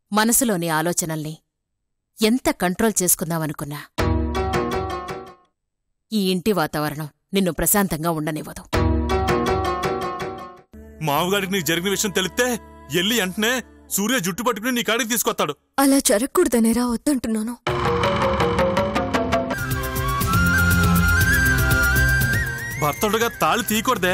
మనసులోని ఆలోచనల్ని ఎంత కంట్రోల్ చేసుకుందామనుకున్నా ఈ ఇంటి వాతావరణం నిన్ను ప్రశాంతంగా ఉండనివ్వదు మామగారికి నీకు జరిగిన విషయం తెలిస్తే ఎల్లి వెంటనే సూర్య జుట్టు పట్టుకుని నీ కాడికి తీసుకొస్తాడు అలా జరగకూడదనేరా వద్దంటున్నాను భర్తడుగా తాళి తీయకూడదే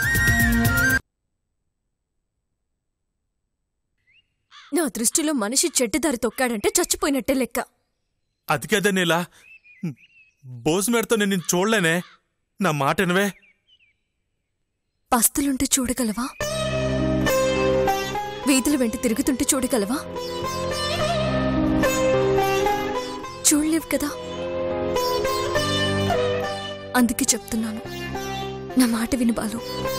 నా దృష్టిలో మనిషి చెడ్డదారి తొక్కాడంటే చచ్చిపోయినట్టే లెక్క అది కదే నీలా బోసుమేడతో నేను నిన్ను చూడలేనే నా మాట వినవే పస్తులుంటే చూడగలవా వీధుల వెంట తిరుగుతుంటే చూడగలవా చూడలేవు కదా అందుకే చెప్తున్నాను నా మాట విను బాలు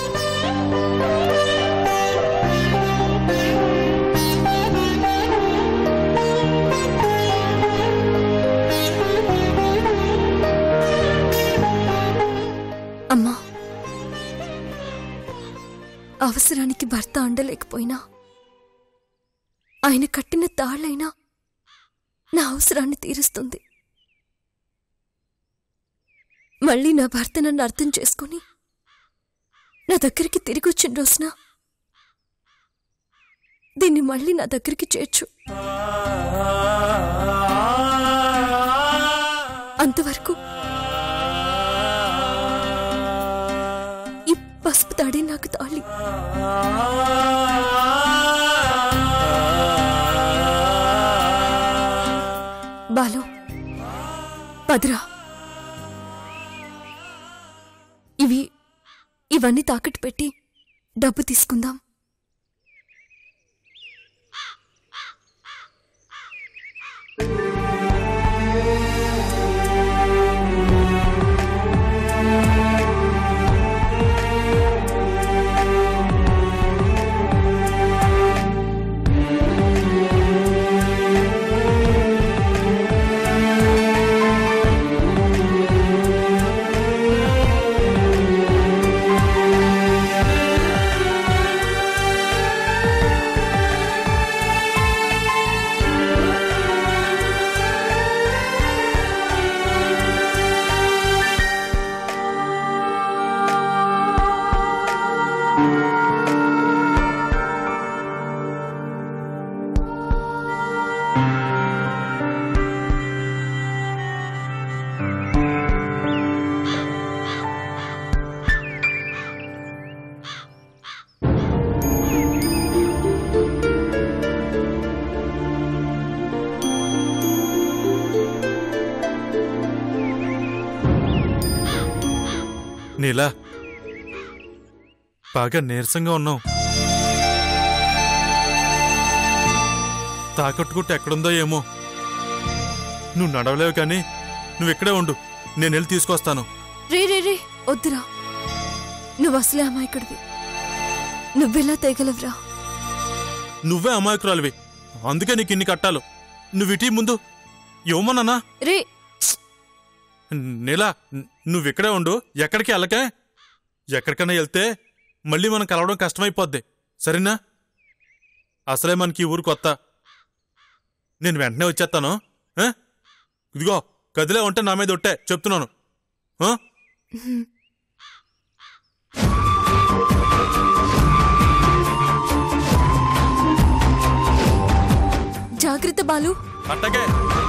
అమ్మా అవసరానికి భర్త అండలేకపోయినా ఆయన కట్టిన తాళ్ళైనా నా అవసరాన్ని తీరుస్తుంది మళ్ళీ నా భర్త నన్ను అర్థం చేసుకుని నా దగ్గరికి తిరిగి వచ్చిన రోజున దీన్ని మళ్ళీ నా దగ్గరికి చేర్చు అంతవరకు ఈ పసుపు తాడే నాకు తాళి బాలు పదరా ఇవి ఇవన్నీ తాకట్టు పెట్టి డబ్బు తీసుకుందాం నీలా బాగా నీరసంగా ఉన్నావు తాకట్టుకుంటే ఎక్కడుందో ఏమో నువ్వు నడవలేవు కానీ నువ్వు ఇక్కడే ఉండు నేను వెళ్ళి తీసుకొస్తాను రే రే రే వద్దురా నువ్వు అసలే అమాయకుడివి నువ్వెలా తేగలవురా నువ్వే అమాయకురాలివి అందుకే నీకు ఇన్ని కట్టాలు నువ్వు ఇటీ ముందు ఇవ్వమన్నానా రే నీలా నువ్వు ఇక్కడే ఉండు ఎక్కడికి వెళ్ళకే ఎక్కడికైనా వెళ్తే మళ్ళీ మనం కలవడం కష్టమైపోద్ది సరేనా అసలే మనకి ఈ ఊరు కొత్త నేను వెంటనే వచ్చేస్తాను ఆ? ఇదిగో గదిలే ఉంటే నా మీద ఒట్టే చెప్తున్నాను ఆ? జాగ్రత్త బాలు అట్టగే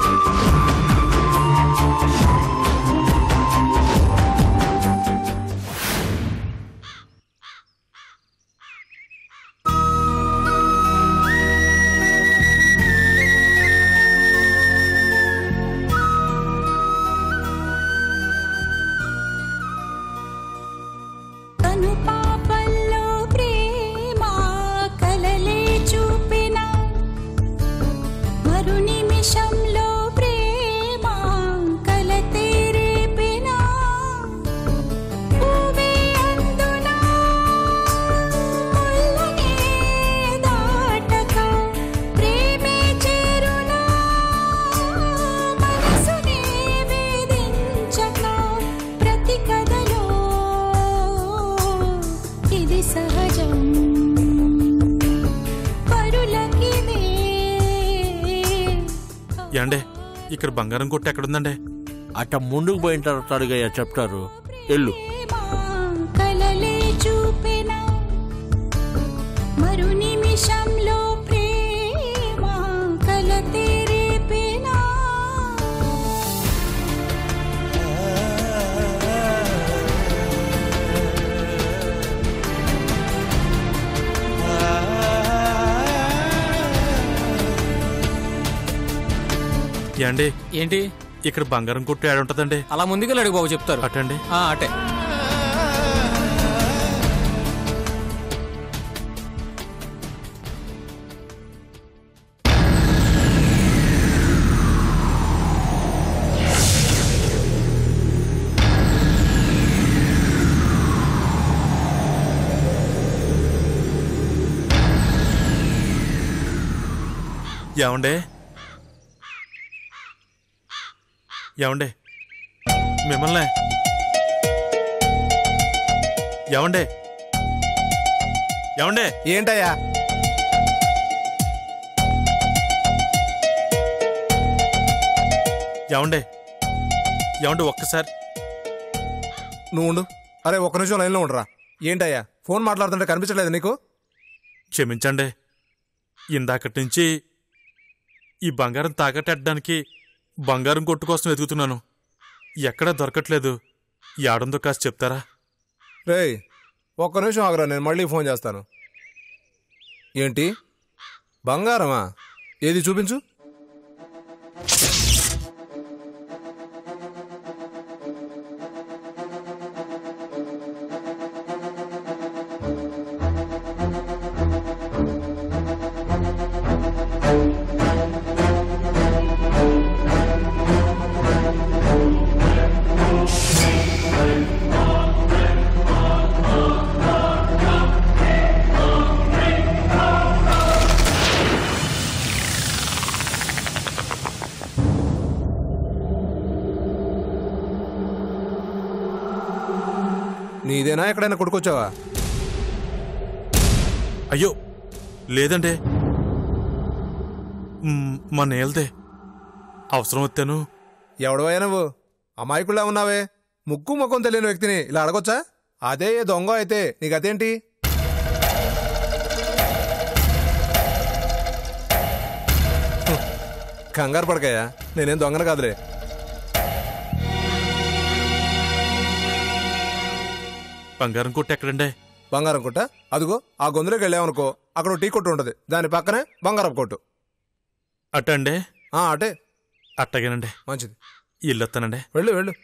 కను పాపల్లో ప్రేమ కలలే చూపిన మరు నిమిషంలో ప్రేమ యాండే ఇక్కడ బంగారం కొట్టు ఎక్కడుందండి అట్ట ముందుకు పోయిన తర్వాత అడుగయ్యా చెప్తారు ఎల్లు కలలే చూపెన మరు నిమిషంలో ప్రేమ కలతే రేపెనా యాండే ఏంటి ఇక్కడ బంగారం కొట్టు ఏడుంటదండి అలా ముందుకెళ్ళి అడుగు బాబు చెప్తారు అటండి ఆ, అటే ఏమండే ఏమండే మిమ్మల్నే ఏమండే ఏమండే ఏంటయ్యా ఏమండే ఏమండే ఒక్కసారి నువ్వు ఉండు అరే ఒక్క నిమిషం లైన్లో ఉండరా ఏంటయ్యా ఫోన్ మాట్లాడుతుంటే కనిపించలేదు నీకు క్షమించండి ఇందాకటి నుంచి ఈ బంగారం తాకట్టడానికి బంగారం కొట్టు కోసం వెతుకుతున్నాను ఎక్కడా దొరకట్లేదు యాడుందో కాస్త చెప్తారా రేయ్ ఒక్క నిమిషం ఆగరా నేను మళ్ళీ ఫోన్ చేస్తాను ఏంటి బంగారమా ఏది చూపించు నీదేనా ఎక్కడైనా కొడుకొచ్చావా అయ్యో లేదండి మ్, మా నేల్దే అవసరం వచ్చాను ఎవడవయ్యా నువ్వు అమాయకుల్లా ఉన్నావే ముక్కు ముఖం తెలియని వ్యక్తిని ఇలా అడగొచ్చా అదే ఏ దొంగ అయితే నీకు అదేంటి హ్మ్. కంగారు పడకయ్యా నేనేం దొంగను కాదులే బంగారం కొట్టు ఎక్కడండి బంగారం కొట్ట అదిగో ఆ గొంతులోకి వెళ్ళామనుకో అక్కడ ఓ టీ కొట్టు ఉంటుంది దాని పక్కనే బంగారం కొట్టు అట్టండి ఆ, అటే అట్టగేనండి మంచిది ఇల్లు వస్తానండి వెళ్ళు వెళ్ళు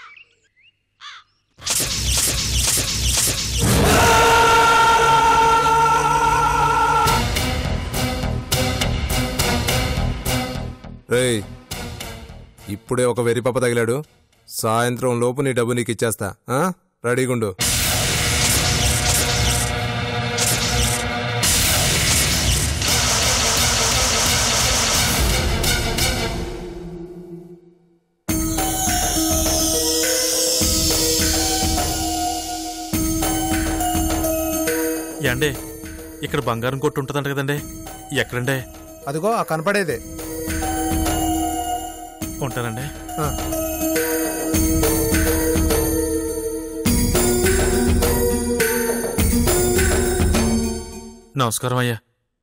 రేయ్ ఇప్పుడే ఒక వెరిపప్ప తగిలాడు సాయంత్రం లోపు నీ డబ్బు నీకు ఇచ్చేస్తా ఆ? రెడీగుండు యాండే ఇక్కడ బంగారం కొట్టు ఉంటుందంట కదండి ఎక్కడండి అదిగో ఆ కనపడేదే ఉంటానండి ఆ. నమస్కారం అయ్యా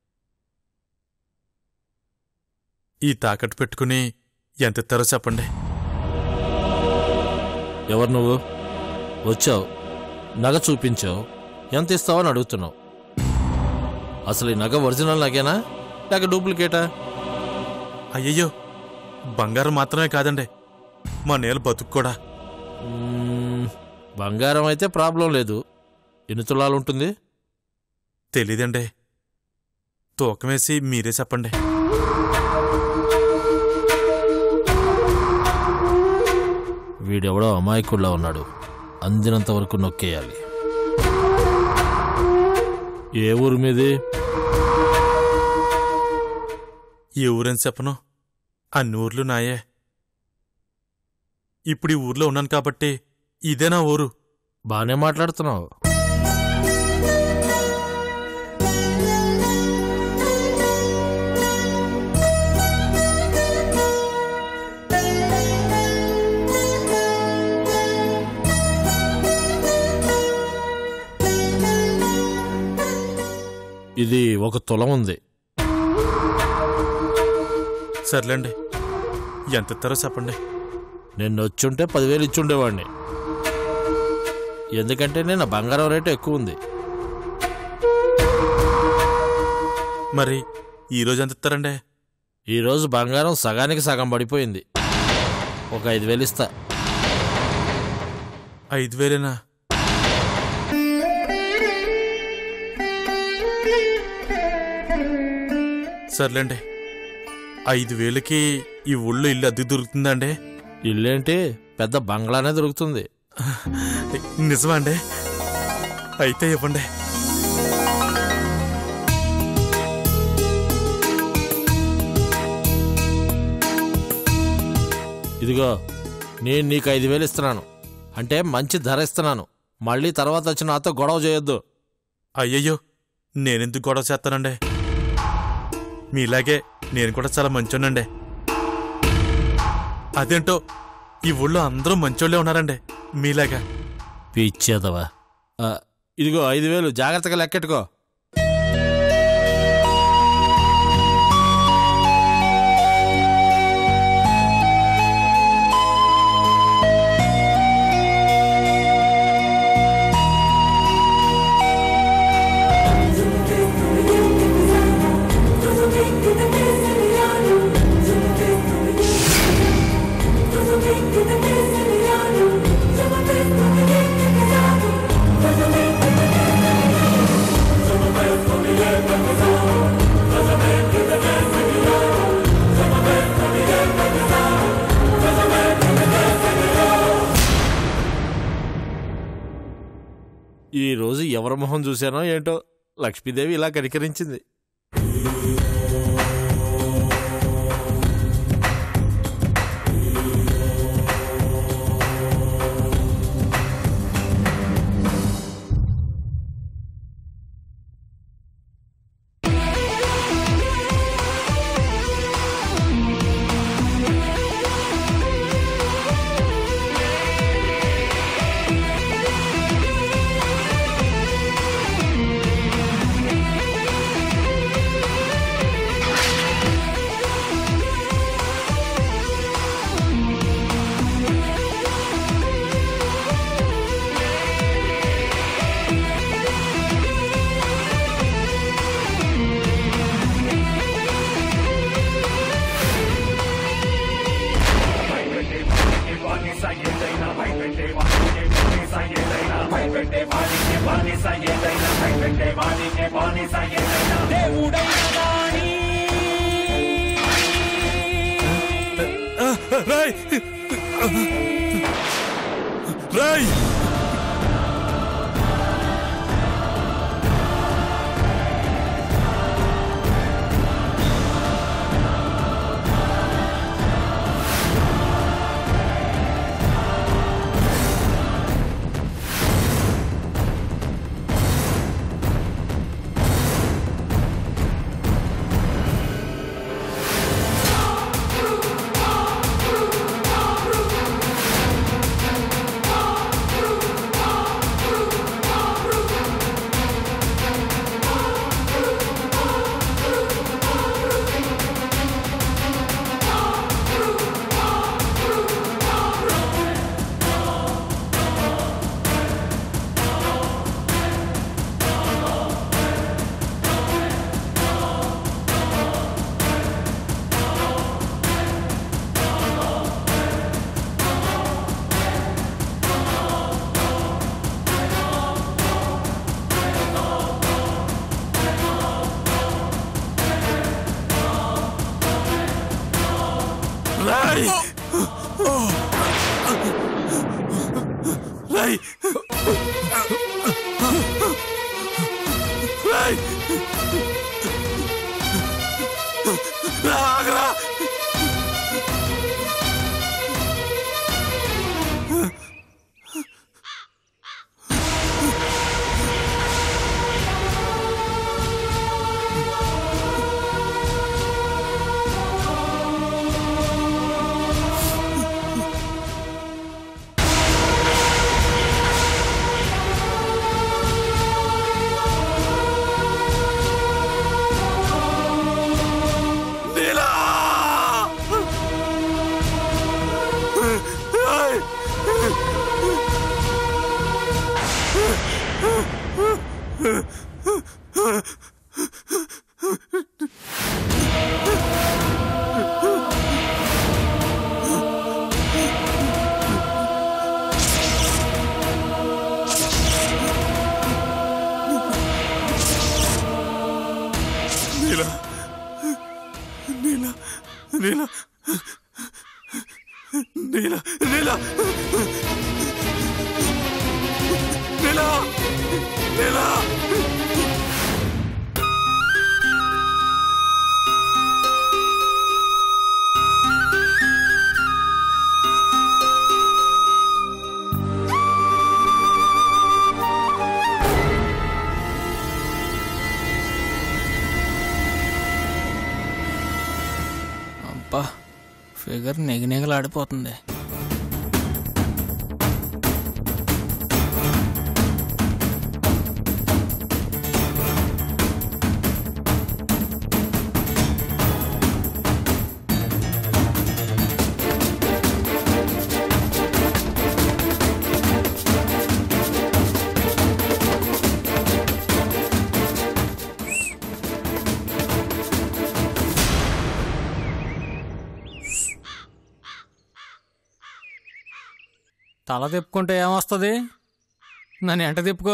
ఈ తాకట్టు పెట్టుకుని ఎంత ఇస్తారో చెప్పండి ఎవరు నువ్వు వచ్చావు నగ చూపించావు ఎంత ఇస్తావని అడుగుతున్నావు అసలు ఈ నగ ఒరిజినల్ నగేనా లేక డూప్లికేటా అయ్యయ్యో బంగారం మాత్రమే కాదండి మా నేల బతుకు కూడా మ్మ్, బంగారం అయితే ప్రాబ్లం లేదు ఎన్ని తులాలు ఉంటుంది తెలీదండి తూకమేసి మీరే చెప్పండి వీడెవడో అమాయకుల్లా ఉన్నాడు అందినంత వరకు నొక్కేయాలి ఏ ఊరు మీది ఈ ఊరని చెప్పను అన్ని ఊర్లు నాయే ఇప్పుడు ఈ ఊర్లో ఉన్నాను కాబట్టి ఇదే నా ఊరు బానే మాట్లాడుతున్నావు ఒక తులం ఉంది సర్లేండి ఎంత ఇస్తారో చెప్పండి నిన్న వచ్చుంటే పదివేలు ఇచ్చుండేవాడిని ఎందుకంటే నేను బంగారం రేటు ఎక్కువ ఉంది మరి ఈ రోజు ఎంత ఇస్తారండి ఈరోజు బంగారం సగానికి సగం పడిపోయింది ఒక ఐదు వేలు ఇస్తా ఐదు వేలేనా సర్లేండి ఐదు వేలకి ఈ ఊళ్ళో ఇల్లు అద్దె దొరుకుతుందండి ఇల్లేంటి పెద్ద బంగ్లానే దొరుకుతుంది నిజమా అండి అయితే ఇవ్వండి ఇదిగో నేను నీకు ఐదు వేలు ఇస్తున్నాను అంటే మంచి ధర ఇస్తున్నాను మళ్ళీ తర్వాత వచ్చి నాతో గొడవ చేయొద్దు అయ్యయ్యో నేనెందుకు గొడవ చేస్తానండి మీలాగే నేను కూడా చాలా మంచోనండి అదేంటో ఈ ఊళ్ళో అందరూ మంచోళ్ళే ఉన్నారండి మీలాగా పిచ్చేదవా ఆ, ఇదిగో ఐదు వేలు జాగ్రత్తగా లెక్కెట్టుకో ఈ రోజు ఎవరి మొహం చూశానో ఏంటో లక్ష్మీదేవి ఇలా కనికరించింది రాయ్ రాయ్ రాయ్ రాయ్ రాయ్ రాగరా నీలా నీలా నీలా నీలా నీలా అబ్బా ఫిగర్ నెగనెగలాడిపోతుంది తల తిప్పుకుంటే ఏమొస్తుంది నన్ను ఎంట తిప్పుకో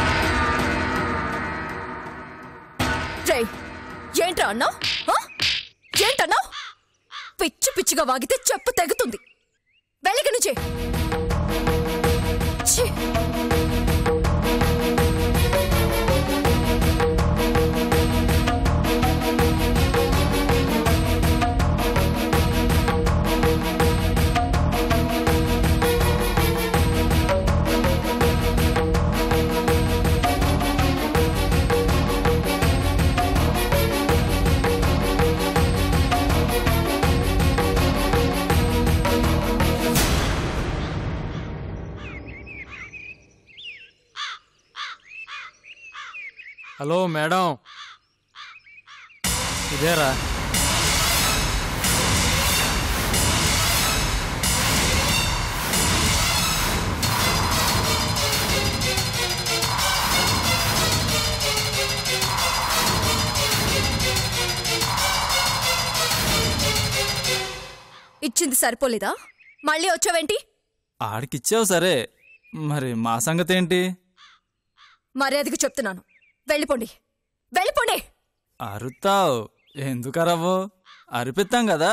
రే ఏంట్రా అన్నా ఏంటన్నా పిచ్చి పిచ్చిగా వాగితే చెప్పు తెగుతుంది వెళ్ళిక నుంచి ఛీ! హలో మేడం ఇదేరా ఇచ్చింది సరిపోలేదా మళ్ళీ వచ్చావేంటి ఆడికిచ్చావు సరే మరి మా సంగతి ఏంటి మర్యాదగా చెప్తున్నాను వెళ్ళిపోండి వెళ్ళిపోండి అరుతావు ఎందుకు అరవు అరిపిస్తాం కదా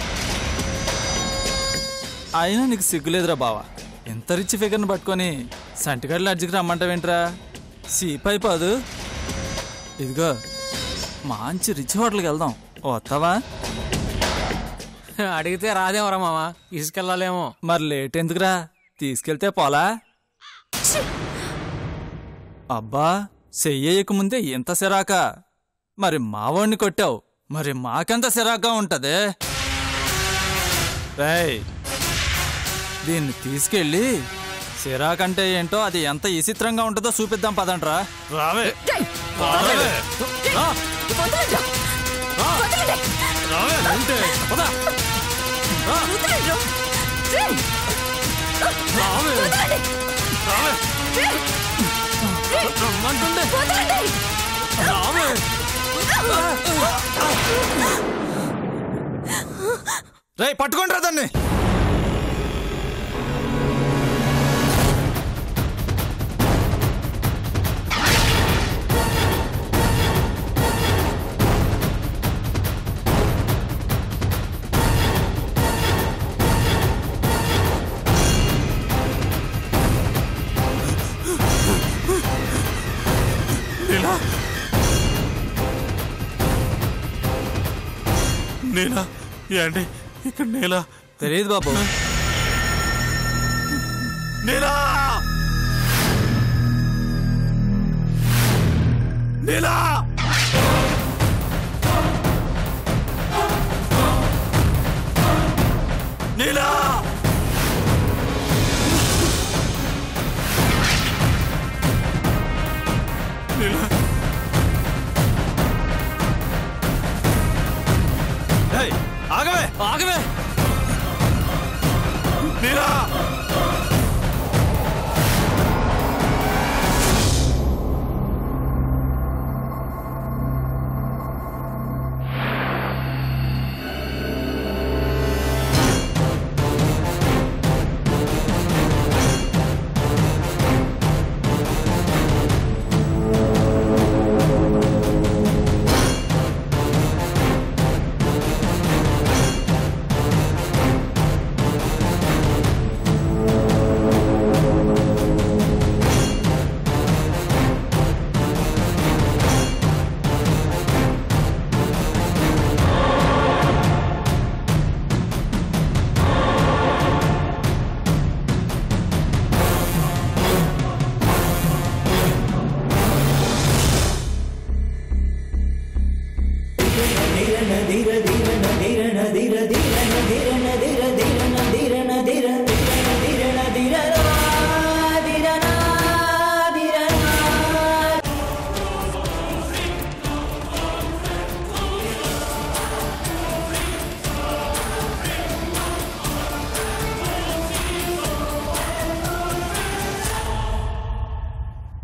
అయినా నీకు సిగ్గులేదురా బావా ఎంత రిచ్ ఫిగర్ని పట్టుకొని సంటిగడ్ల అర్జీకి రమ్మంటావేంట్రా సీప్ అయిపోదు ఇదిగో మంచి రిచ్ హోటల్కి వెళ్దాం వస్తావా అడిగితే రాదేమరా మామ తీసుకెళ్ళాలేమో మరి లేట్ ఎందుకురా తీసుకెళ్తే పోలా అబ్బా చెయ్యక ముందే ఇంత సిరాక మరి మావాణ్ణి కొట్టావు మరి మాకెంత సిరాగ్గా ఉంటది రేయ్ దీన్ని తీసుకెళ్ళి సిరాకంటే ఏంటో అది ఎంత విచిత్రంగా ఉంటుందో చూపిద్దాం పదండ్రా రావే రేయ్! రావే వదలండ్రా! వదలండి! రావే అంటే వదలండ్రా! రేయ్! రావే వదలండి! రావే రేయ్! రేయ్! రమ్మంటుండే వదలండి! రావే రే పట్టుకోండి దాన్ని నీలా నీలా ఏంటి ఇక్కడ నీలా తెలియదు బాబు నీలా నీలా నీలా నీలా ఆగవే ఆగవే నీలా